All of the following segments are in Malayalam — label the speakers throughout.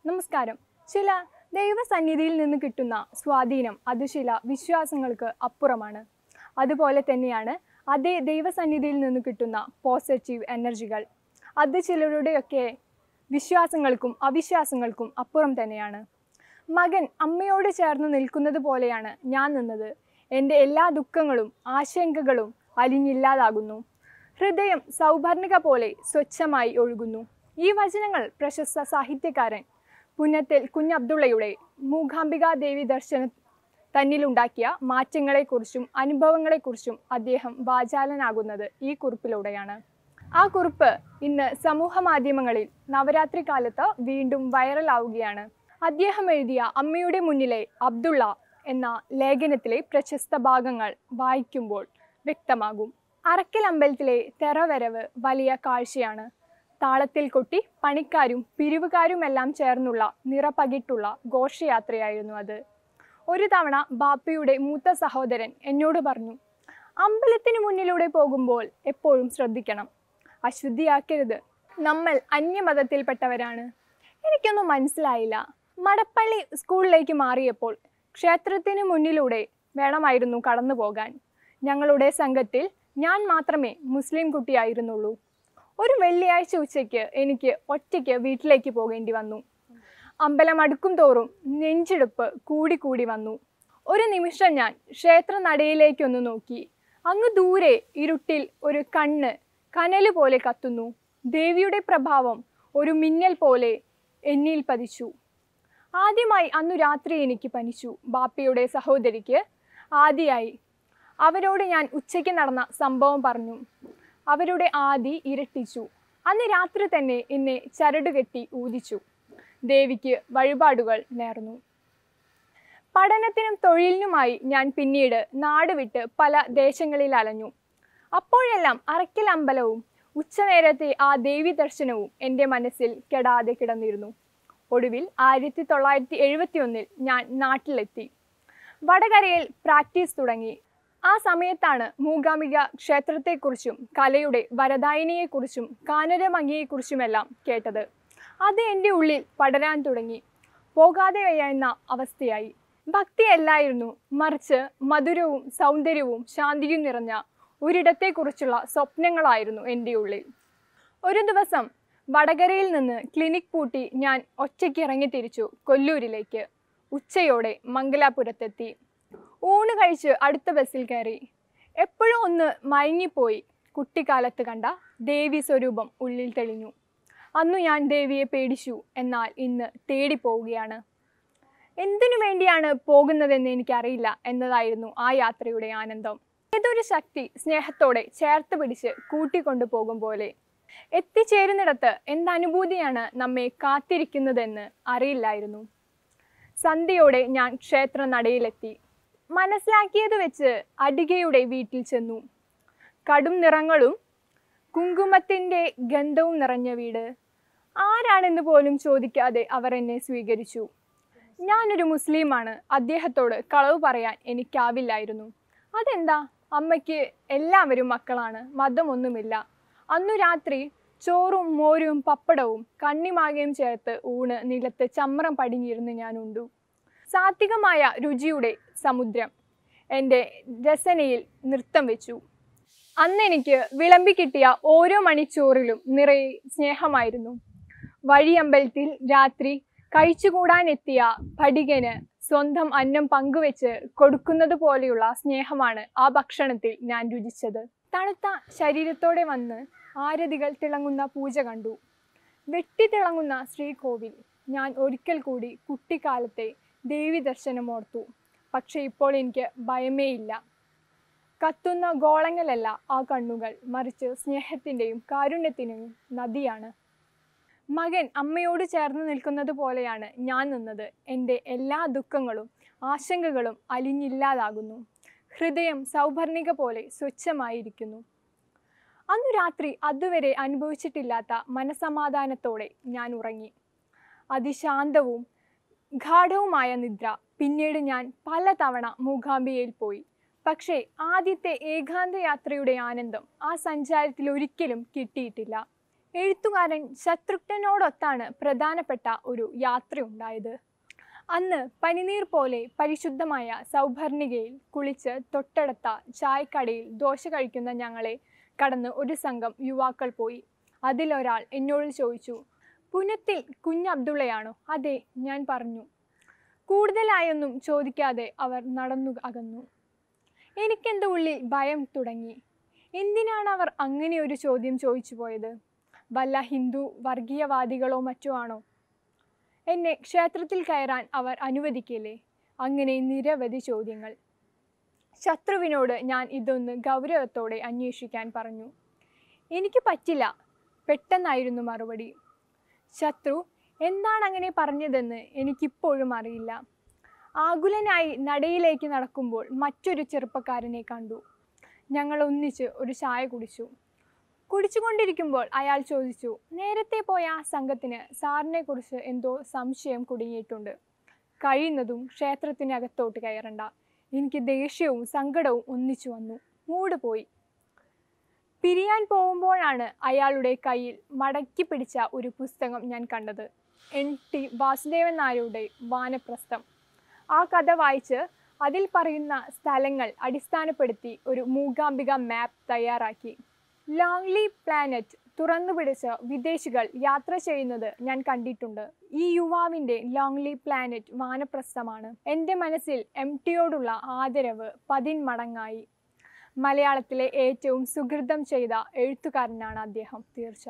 Speaker 1: നമസ്കാരം ചില ദൈവസന്നിധിയിൽ നിന്ന് കിട്ടുന്ന സ്വാധീനം അത് ചില വിശ്വാസങ്ങൾക്ക് അപ്പുറമാണ് അതുപോലെ തന്നെയാണ് അതേ ദൈവസന്നിധിയിൽ നിന്ന് കിട്ടുന്ന പോസിറ്റീവ് എനർജികൾ അത് ചിലരുടെയൊക്കെ വിശ്വാസങ്ങൾക്കും അവിശ്വാസങ്ങൾക്കും അപ്പുറം തന്നെയാണ് മകൻ അമ്മയോട് ചേർന്ന് നിൽക്കുന്നത് പോലെയാണ് ഞാൻ നിന്നത് എൻ്റെ എല്ലാ ദുഃഖങ്ങളും ആശങ്കകളും അലിഞ്ഞില്ലാതാകുന്നു ഹൃദയം സൗഭർണിക പോലെ സ്വച്ഛമായി ഒഴുകുന്നു ഈ വചനങ്ങൾ പ്രശസ്ത സാഹിത്യകാരൻ പുന്നത്തിൽ കുഞ്ഞബ്ദുള്ളയുടെ മൂകാംബിക ദേവി ദർശന തന്നിലുണ്ടാക്കിയ മാറ്റങ്ങളെക്കുറിച്ചും അനുഭവങ്ങളെക്കുറിച്ചും അദ്ദേഹം വാചാലനാകുന്നത് ഈ കുറിപ്പിലൂടെയാണ് ആ കുറിപ്പ് ഇന്ന് സമൂഹ മാധ്യമങ്ങളിൽ നവരാത്രി കാലത്ത് വീണ്ടും വൈറലാവുകയാണ് അദ്ദേഹം എഴുതിയ അമ്മയുടെ മുന്നിലെ അബ്ദുള്ള എന്ന ലേഖനത്തിലെ പ്രശസ്ത ഭാഗങ്ങൾ വായിക്കുമ്പോൾ വ്യക്തമാകും അറക്കൽ അമ്പലത്തിലെ തെറവരവ് വലിയ കാഴ്ചയാണ് താളത്തിൽ കൊട്ടി പണിക്കാരും പിരിവുകാരുമെല്ലാം ചേർന്നുള്ള നിറപകിട്ടുള്ള ഘോഷയാത്രയായിരുന്നു അത് ഒരു തവണ ബാപ്പയുടെ മൂത്ത സഹോദരൻ എന്നോട് പറഞ്ഞു അമ്പലത്തിന് മുന്നിലൂടെ പോകുമ്പോൾ എപ്പോഴും ശ്രദ്ധിക്കണം അശുദ്ധിയാക്കരുത് നമ്മൾ അന്യമതത്തിൽപ്പെട്ടവരാണ് എനിക്കൊന്നും മനസ്സിലായില്ല മടപ്പള്ളി സ്കൂളിലേക്ക് മാറിയപ്പോൾ ക്ഷേത്രത്തിന് മുന്നിലൂടെ വേണമായിരുന്നു കടന്നു പോകാൻ ഞങ്ങളുടെ സംഘത്തിൽ ഞാൻ മാത്രമേ മുസ്ലിം കുട്ടിയായിരുന്നുള്ളൂ ഒരു വെള്ളിയാഴ്ച ഉച്ചയ്ക്ക് എനിക്ക് ഒറ്റയ്ക്ക് വീട്ടിലേക്ക് പോകേണ്ടി വന്നു അമ്പലം അടുക്കും തോറും നെഞ്ചിടുപ്പ് കൂടി കൂടി വന്നു ഒരു നിമിഷം ഞാൻ ക്ഷേത്ര നടയിലേക്കൊന്ന് നോക്കി അങ്ങ് ദൂരെ ഇരുട്ടിൽ ഒരു കണ്ണ് കനല് പോലെ കത്തുന്നു ദേവിയുടെ പ്രഭാവം ഒരു മിന്നൽ പോലെ എന്നിൽ പതിച്ചു ആദ്യമായി അന്നു രാത്രി എനിക്ക് പനിച്ചു ബാപ്പയുടെ സഹോദരിക്ക് ആദിയായി അവരോട് ഞാൻ ഉച്ചയ്ക്ക് നടന്ന സംഭവം പറഞ്ഞു അവരുടെ ആദി ഇരട്ടിച്ചു അന്ന് രാത്രി തന്നെ എന്നെ ചരടുകെട്ടി ഊതിച്ചു ദേവിക്ക് വഴിപാടുകൾ നേർന്നു പഠനത്തിനും തൊഴിലിനുമായി ഞാൻ പിന്നീട് നാട് വിട്ട് പല ദേശങ്ങളിൽ അലഞ്ഞു അപ്പോഴെല്ലാം അറക്കൽ അമ്പലവും ഉച്ചനേരത്തെ ആ ദേവി ദർശനവും എൻ്റെ മനസ്സിൽ കെടാതെ കിടന്നിരുന്നു ഒടുവിൽ ആയിരത്തി തൊള്ളായിരത്തി എഴുപത്തി ഒന്നിൽ ഞാൻ നാട്ടിലെത്തി വടകരയിൽ പ്രാക്ടീസ് തുടങ്ങി ആ സമയത്താണ് മൂകാംബിക ക്ഷേത്രത്തെക്കുറിച്ചും കലയുടെ വരദായിനിയെക്കുറിച്ചും കാനരമങ്ങിയെക്കുറിച്ചുമെല്ലാം കേട്ടത് അത് എൻ്റെ ഉള്ളിൽ പടരാൻ തുടങ്ങി പോകാതെ വയ്യുന്ന അവസ്ഥയായി ഭക്തിയല്ലായിരുന്നു മറിച്ച് മധുരവും സൗന്ദര്യവും ശാന്തിയും നിറഞ്ഞ ഒരിടത്തെക്കുറിച്ചുള്ള സ്വപ്നങ്ങളായിരുന്നു എൻ്റെ ഉള്ളിൽ ഒരു ദിവസം വടകരയിൽ നിന്ന് ക്ലിനിക് പൂട്ടി ഞാൻ ഒറ്റയ്ക്ക് ഇറങ്ങി തിരിച്ചു കൊല്ലൂരിലേക്ക് ഉച്ചയോടെ മംഗലാപുരത്തെത്തി ഊണ് കഴിച്ച് അടുത്ത ബസ്സിൽ കയറി എപ്പോഴും ഒന്ന് മയങ്ങിപ്പോയി കുട്ടിക്കാലത്ത് കണ്ട ദേവി സ്വരൂപം ഉള്ളിൽ തെളിഞ്ഞു അന്നു ഞാൻ ദേവിയെ പേടിച്ചു എന്നാൽ ഇന്ന് തേടിപ്പോവുകയാണ് എന്തിനു വേണ്ടിയാണ് പോകുന്നതെന്ന് എനിക്കറിയില്ല എന്നതായിരുന്നു ആ യാത്രയുടെ ആനന്ദം ഏതൊരു ശക്തി സ്നേഹത്തോടെ ചേർത്ത് പിടിച്ച് കൂട്ടിക്കൊണ്ടു പോകും പോലെ എത്തിച്ചേരുന്നിടത്ത് എന്തനുഭൂതിയാണ് നമ്മെ കാത്തിരിക്കുന്നതെന്ന് അറിയില്ലായിരുന്നു സന്ധ്യയോടെ ഞാൻ ക്ഷേത്ര നടയിലെത്തി മനസ്സിലാക്കിയത് വെച്ച് അടികയുടെ വീട്ടിൽ ചെന്നു കടും നിറങ്ങളും കുങ്കുമത്തിൻ്റെ ഗന്ധവും നിറഞ്ഞ വീട് ആരാണെന്ന് പോലും ചോദിക്കാതെ അവർ എന്നെ സ്വീകരിച്ചു ഞാനൊരു മുസ്ലിമാണ് അദ്ദേഹത്തോട് കളവ് പറയാൻ എനിക്കാവില്ലായിരുന്നു അതെന്താ അമ്മയ്ക്ക് എല്ലാവരും മക്കളാണ് മതമൊന്നുമില്ല അന്നു രാത്രി ചോറും മോരും പപ്പടവും കണ്ണിമാകയും ചേർത്ത് ഊണ് നിലത്ത് ചമ്രം പടിഞ്ഞിരുന്ന് ഞാൻ ഉണ്ടു സാത്വികമായ രുചിയുടെ സമുദ്രം എൻ്റെ രസനയിൽ നൃത്തം വെച്ചു അന്നെനിക്ക് വിളമ്പി കിട്ടിയ ഓരോ മണിച്ചോറിലും നിറയെ സ്നേഹമായിരുന്നു വഴിയമ്പലത്തിൽ രാത്രി കഴിച്ചുകൂടാനെത്തിയ പടികന് സ്വന്തം അന്നം പങ്കുവെച്ച് കൊടുക്കുന്നത് പോലെയുള്ള സ്നേഹമാണ് ആ ഭക്ഷണത്തിൽ ഞാൻ രുചിച്ചത് തണുത്ത ശരീരത്തോടെ വന്ന് ആരതികൾ തിളങ്ങുന്ന പൂജ കണ്ടു വെട്ടിത്തിളങ്ങുന്ന ശ്രീകോവിൽ ഞാൻ ഒരിക്കൽ കൂടി കുട്ടിക്കാലത്തെ ദേവി ദർശനമോർത്തു പക്ഷെ ഇപ്പോൾ എനിക്ക് ഭയമേയില്ല കത്തുന്ന ഗോളങ്ങളല്ല ആ കണ്ണുകൾ മറിച്ച് സ്നേഹത്തിൻ്റെയും കാരുണ്യത്തിൻ്റെയും നദിയാണ് മകൻ അമ്മയോട് ചേർന്ന് നിൽക്കുന്നത് പോലെയാണ് ഞാൻ നിന്നത് എൻ്റെ എല്ലാ ദുഃഖങ്ങളും ആശങ്കകളും അലിഞ്ഞില്ലാതാകുന്നു ഹൃദയം സൗഭർണിക പോലെ സ്വച്ഛമായിരിക്കുന്നു അന്നു രാത്രി അതുവരെ അനുഭവിച്ചിട്ടില്ലാത്ത മനസമാധാനത്തോടെ ഞാൻ ഉറങ്ങി അതിശാന്തവും ഗാഠവുമായ നിദ്ര പിന്നീട് ഞാൻ പലതവണ മൂകാംബികയിൽ പോയി പക്ഷേ ആദ്യത്തെ ഏകാന്ത യാത്രയുടെ ആനന്ദം ആ സഞ്ചാരത്തിൽ ഒരിക്കലും കിട്ടിയിട്ടില്ല എഴുത്തുകാരൻ ശത്രുഘ്നോടൊത്താണ് പ്രധാനപ്പെട്ട ഒരു യാത്രയുണ്ടായത് അന്ന് പനിനീർ പോലെ പരിശുദ്ധമായ സൗഭർണികയിൽ കുളിച്ച് തൊട്ടടുത്ത ചായക്കടയിൽ ദോശ കഴിക്കുന്ന ഞങ്ങളെ കടന്ന് ഒരു സംഘം യുവാക്കൾ പോയി അതിലൊരാൾ എന്നോട് ചോദിച്ചു പുനത്തിൽ കുഞ്ഞബ്ദുള്ളയാണോ അതെ ഞാൻ പറഞ്ഞു കൂടുതലായൊന്നും ചോദിക്കാതെ അവർ നടന്നു അകന്നു എനിക്കെൻ്റെ ഉള്ളിൽ ഭയം തുടങ്ങി എന്തിനാണ് അവർ അങ്ങനെ ഒരു ചോദ്യം ചോദിച്ചു പോയത് വല്ല ഹിന്ദു വർഗീയവാദികളോ മറ്റോ ആണോ എന്നെ ക്ഷേത്രത്തിൽ കയറാൻ അവർ അനുവദിക്കില്ലേ അങ്ങനെ നിരവധി ചോദ്യങ്ങൾ ശത്രുവിനോട് ഞാൻ ഇതൊന്ന് ഗൗരവത്തോടെ അന്വേഷിക്കാൻ പറഞ്ഞു എനിക്ക് പറ്റില്ല പെട്ടെന്നായിരുന്നു മറുപടി ശത്രു എന്താണ് അങ്ങനെ പറഞ്ഞതെന്ന് എനിക്കിപ്പോഴും അറിയില്ല ആകുലനായി നടയിലേക്ക് നടക്കുമ്പോൾ മറ്റൊരു ചെറുപ്പക്കാരനെ കണ്ടു ഞങ്ങൾ ഒന്നിച്ച് ഒരു ചായ കുടിച്ചു കുടിച്ചുകൊണ്ടിരിക്കുമ്പോൾ അയാൾ ചോദിച്ചു നേരത്തെ പോയ ആ സംഘത്തിന് സാറിനെ കുറിച്ച് എന്തോ സംശയം കുടുങ്ങിയിട്ടുണ്ട് കഴിയുന്നതും ക്ഷേത്രത്തിനകത്തോട്ട് കയറണ്ട എനിക്ക് ദേഷ്യവും സങ്കടവും ഒന്നിച്ചു വന്നു മൂട് പോയി പിരിയാൻ പോകുമ്പോഴാണ് അയാളുടെ കയ്യിൽ മടക്കി പിടിച്ച ഒരു പുസ്തകം ഞാൻ കണ്ടത് എൻ ടി വാസുദേവൻ നായരുടെ വാനപ്രസ്ഥം ആ കഥ വായിച്ച് അതിൽ പറയുന്ന സ്ഥലങ്ങൾ അടിസ്ഥാനപ്പെടുത്തി ഒരു മൂകാംബിക മാപ്പ് തയ്യാറാക്കി ലോങ്ലി പ്ലാനറ്റ് തുറന്നു പിടിച്ച് വിദേശികൾ യാത്ര ചെയ്യുന്നത് ഞാൻ കണ്ടിട്ടുണ്ട് ഈ യുവാവിൻ്റെ ലോങ്ലി പ്ലാനറ്റ് വാനപ്രസ്ഥമാണ് എൻ്റെ മനസ്സിൽ എം ടിയോടുള്ള ആദരവ് പതിന്മടങ്ങായി മലയാളത്തിലെ ഏറ്റവും സുഹൃതം ചെയ്ത എഴുത്തുകാരനാണ് അദ്ദേഹം തീർച്ച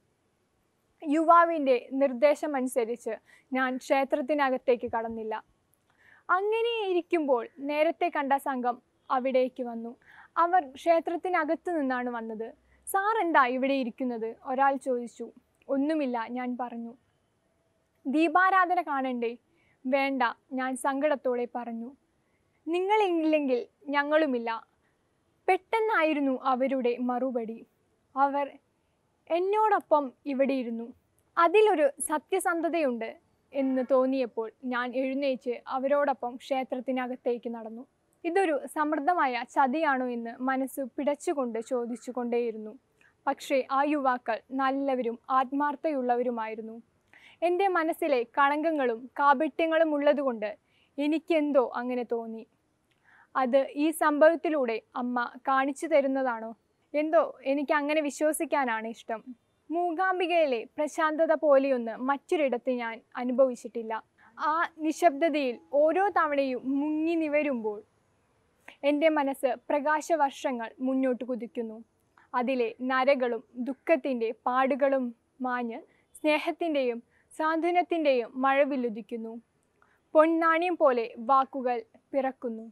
Speaker 1: യുവാവിൻ്റെ നിർദ്ദേശമനുസരിച്ച് ഞാൻ ക്ഷേത്രത്തിനകത്തേക്ക് കടന്നില്ല അങ്ങനെ ഇരിക്കുമ്പോൾ നേരത്തെ കണ്ട സംഘം അവിടേക്ക് വന്നു അവർ ക്ഷേത്രത്തിനകത്ത് നിന്നാണ് വന്നത് സാർ എന്താ ഇവിടെ ഇരിക്കുന്നത് ഒരാൾ ചോദിച്ചു ഒന്നുമില്ല ഞാൻ പറഞ്ഞു ദീപാരാധന കാണണ്ടേ വേണ്ട ഞാൻ സങ്കടത്തോടെ പറഞ്ഞു നിങ്ങളില്ലെങ്കിൽ ഞങ്ങളുമില്ല പെട്ടെന്നായിരുന്നു അവരുടെ മറുപടി അവർ എന്നോടൊപ്പം ഇവിടെ ഇരുന്നു അതിലൊരു സത്യസന്ധതയുണ്ട് എന്ന് തോന്നിയപ്പോൾ ഞാൻ എഴുന്നേറ്റ് അവരോടൊപ്പം ക്ഷേത്രത്തിനകത്തേക്ക് നടന്നു ഇതൊരു സമൃദ്ധമായ ചതിയാണോ എന്ന് മനസ്സ് പിടച്ചുകൊണ്ട് ചോദിച്ചുകൊണ്ടേയിരുന്നു പക്ഷേ ആ യുവാക്കൾ നല്ലവരും ആത്മാർത്ഥയുള്ളവരുമായിരുന്നു എൻ്റെ മനസ്സിലെ കളങ്കങ്ങളും കാപട്യങ്ങളും ഉള്ളതുകൊണ്ട് എനിക്കെന്തോ അങ്ങനെ തോന്നി അത് ഈ സംഭവത്തിലൂടെ അമ്മ കാണിച്ചു തരുന്നതാണോ എന്തോ എനിക്ക് അങ്ങനെ വിശ്വസിക്കാനാണ് ഇഷ്ടം മൂകാംബികയിലെ പ്രശാന്തത പോലെയൊന്ന് മറ്റൊരിടത്ത് ഞാൻ അനുഭവിച്ചിട്ടില്ല ആ നിശബ്ദതയിൽ ഓരോ തവണയും മുങ്ങി നിവരുമ്പോൾ എൻ്റെ മനസ്സ് പ്രകാശവർഷങ്ങൾ മുന്നോട്ട് കുതിക്കുന്നു അതിലെ നരകളും ദുഃഖത്തിൻ്റെ പാടുകളും മാഞ്ഞ് സ്നേഹത്തിൻ്റെയും സാന്ത്വനത്തിൻ്റെയും മഴവില്ലുദിക്കുന്നു പൊന്നാണ്യം പോലെ വാക്കുകൾ പിറക്കുന്നു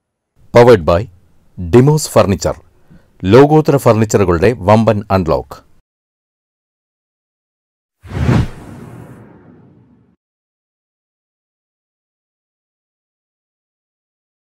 Speaker 2: പവേഡ് ബൈ ഡിമോസ് ഫർണിച്ചർ ലോകോത്തര ഫർണിച്ചറുകളുടെ വമ്പൻ അൺലോക്ക്